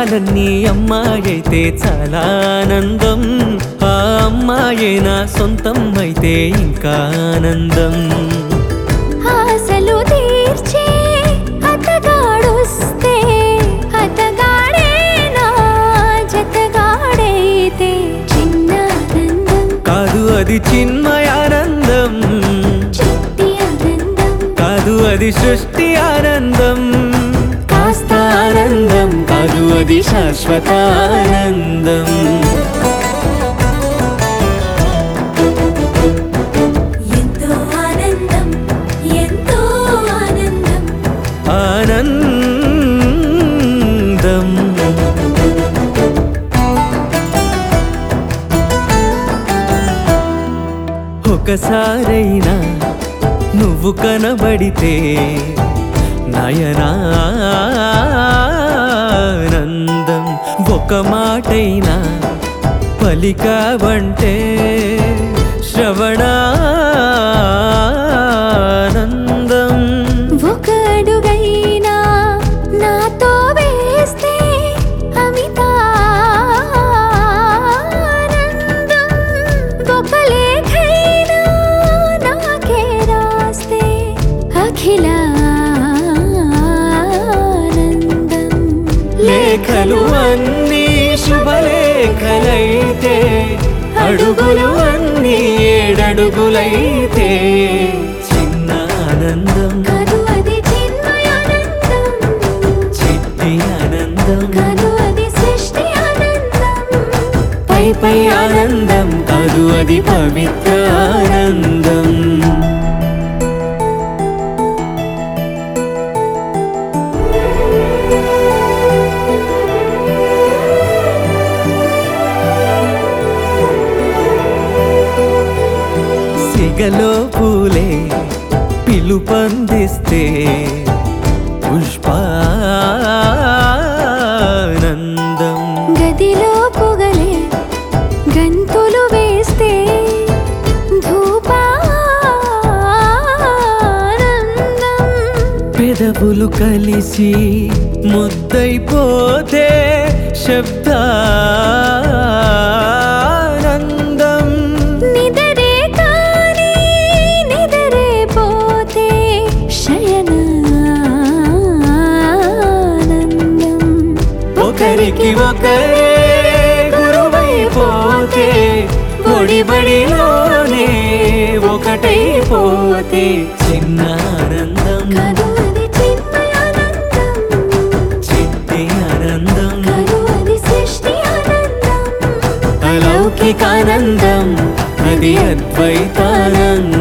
విషయాలన్నీ అమ్మాయైతే చాలా ఆనందం ఆ అమ్మాయే నా సొంతం అయితే ఇంకా ఆనందం ఆశలు తీర్చే అతగాడొస్తే అతగాడే నా జతగాడైతే చిన్న ఆనందం కాదు అది చిన్మయానందం చిట్టి ఆనందం కాదు అది సృష్టి ఆనందం కాస్త ఆనందం కాదు అది శాశ్వత ఆనందం ఎంతో ఆనందం ఎంతో ఆనందం ఆనందం ఒకసారైనా నువ్వు కనబడితే నయనానందం ఒక మాటైనా పలికావంటే శ్రవణానందం ఒక అడుగైనా నాతో వేస్తే అమితానందం ఒక లేఖైనా నాకే రాస్తే అఖిలానందం లేఖలు అన్నీ శుభలేఖలైతే అడుగులు అన్నీ ఏడడుగులైతే చిన్న ఆనందం కాదు అది చిన్మయానందం చిట్టి ఆనందం కాదు అది సృష్టి ఆనందం పై పై ఆనందం కాదు అది పవిత్ర ఆనందం సిగలో పూలే పిలుపందిస్తే పుష్పానందం గదిలో పొగలే గంతులు వేస్తే ధూపానందం పెదవులు కలిసి ముద్దైపోతే శబ్దానందం నిదరే కాని నిదరే పోతే శయనానందం ఒకరికి ఒకరే గురువైపోతే బడిబడిలోనే ఒకటైపోతే చిన్న ఆనందం కాదు అది చిన్మయానందం చిట్టి ఆనందం కాదు అది సృష్టి ఆనందం అలౌకికానందం అది అద్వైతానందం